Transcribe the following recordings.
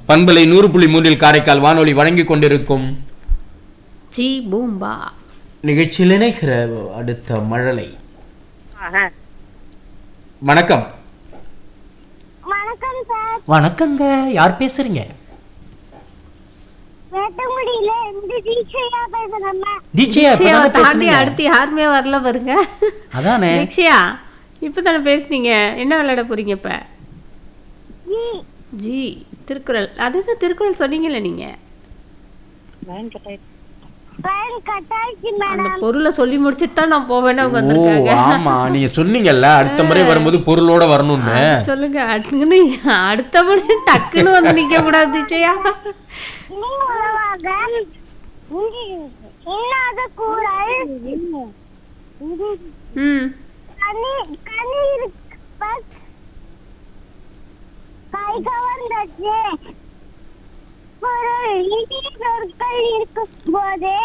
பண்பலை நூறு புள்ளி மூன்றில் காரைக்கால் வானொலி வழங்கிக் கொண்டிருக்கும் ஜி பூம்பா நிகழ்ச்சியில் இணைகிற அடுத்த மழலை வணக்கம் வணக்கம் சார் வணக்கங்க யார் பேசுறீங்க வேட்டங்குடியில இருந்து தீட்சையா பேசுறேன் தீட்சையா தீக்ஷையாவை இப்பதானே தாண்டி பேசுனீங்க? அடுத்து யாருமே வரல பாருங்க அதானே தீக்ஷையா இப்பதானே பேசுனீங்க என்ன விளையாட போறீங்க இப்ப ஜி திருக்குறள் அதுதான் திருக்குறள் சொன்னீங்கல்ல நீங்க ஃபேன் கட்டாயிச்சு அந்த மேடம் பொருளை சொல்லி முடிச்சிட்டு தான் நான் போவேன்னு அவங்க ஓ வந்திருக்காங்க ஆமா நீங்க சொன்னீங்கல்ல அடுத்த முறை வரும்போது பொருளோட வரணும்னு சொல்லுங்க அடுத்துன்னு அடுத்த மணி டக்குன்னு வந்து நிக்க கூடாது தீட்சையா உணவாக இல்லாத கூறல் ம் கனி கனி இருப்ப கை கவர்ந்தது பொருள் இனிய சொற்கள் இருக்கும் போதே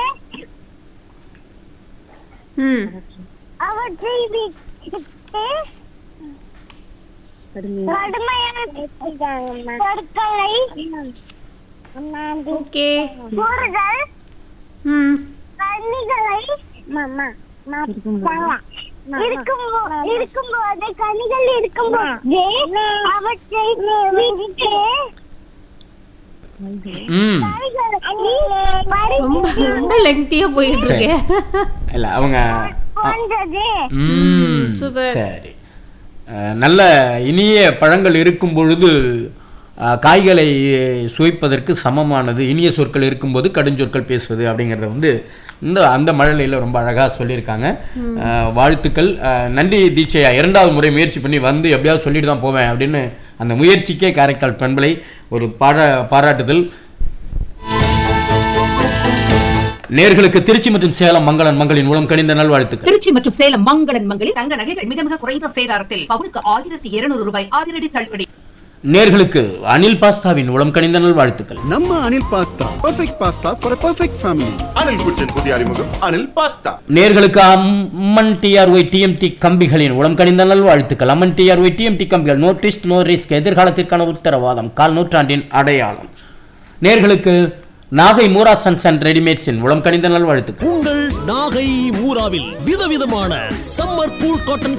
ம் அவற்றை விட்டு கடுமையான சொற்களை ஓகே கூறுதல் ம் கனிகளை இருக்கும் இருக்கும்போது கனிகள் இருக்கும்போது அவற்றை விட்டு ம் ரொம்ப ரொம்ப லெங்க்தியா போயிட்டு சரி. இருக்கேன் இல்ல அவங்க போன்றது ம் சூப்பர். சரி அஹ், நல்ல இனிய பழங்கள் இருக்கும் பொழுது அஹ், காய்களை சுவைப்பதற்கு சமமானது இனிய சொற்கள் இருக்கும்போது கடுஞ்சொற்கள் பேசுவது அப்படிங்கிறத வந்து இந்த அந்த மழலையில் ரொம்ப அழகாக சொல்லியிருக்காங்க அஹ், வாழ்த்துக்கள் அஹ், நன்றி தீட்சையா இரண்டாவது முறை முயற்சி பண்ணி வந்து எப்படியாவது சொல்லிட்டு தான் போவேன் அப்படின்னு அந்த முயற்சிக்கே காரைக்கால் பண்பலை ஒரு பாரா பாராட்டுதல் நேர்களுக்கு திருச்சி மற்றும் சேலம் மங்களன் மங்களின் மூலம் கணிந்த நல்வாழ்த்துக்கள் திருச்சி மற்றும் சேலம் மங்களன் மங்களில் தங்க நகைகள் மிக மிக குறைந்த சேதாரத்தில் பவுனுக்கு ஆயிரத்தி இருநூறு ரூபாய் அதிரடி தள்ளுபடி நேர்களுக்கு அனில் பாஸ்தாவின் மூலம் கணிந்த நல்வாழ்த்துக்கள் ನಮ್ಮ Anil pasta perfect pasta for perfect family Anil குச்சின் புதிய அறிமுகம் அனில் பாஸ்தா நேர்களுக்கு அம்மன் டிஆர்ஒய் டிஎம்டி கம்பிகளின் மூலம் கணிந்த நல்வாழ்த்துக்கள் அம்மன் டிஆர்ஒய் டிஎம்டி கம்பிகள் நோ ட்விஸ்ட் நோ ரிஸ்க் எதிர்காலத்திற்கான உத்தரவாதம் கால் நூற்றாண்டின் அடையாளம் நேர்களுக்கு நாகை மூரா சன்ஸ் அண்ட் ரெடிமேட்ஸின் மூலம் கணிந்த நல்வாழ்த்துக்கள் உங்கள் நாகை மூராவில் விதவிதமான சம்மர் கூல் காட்டன்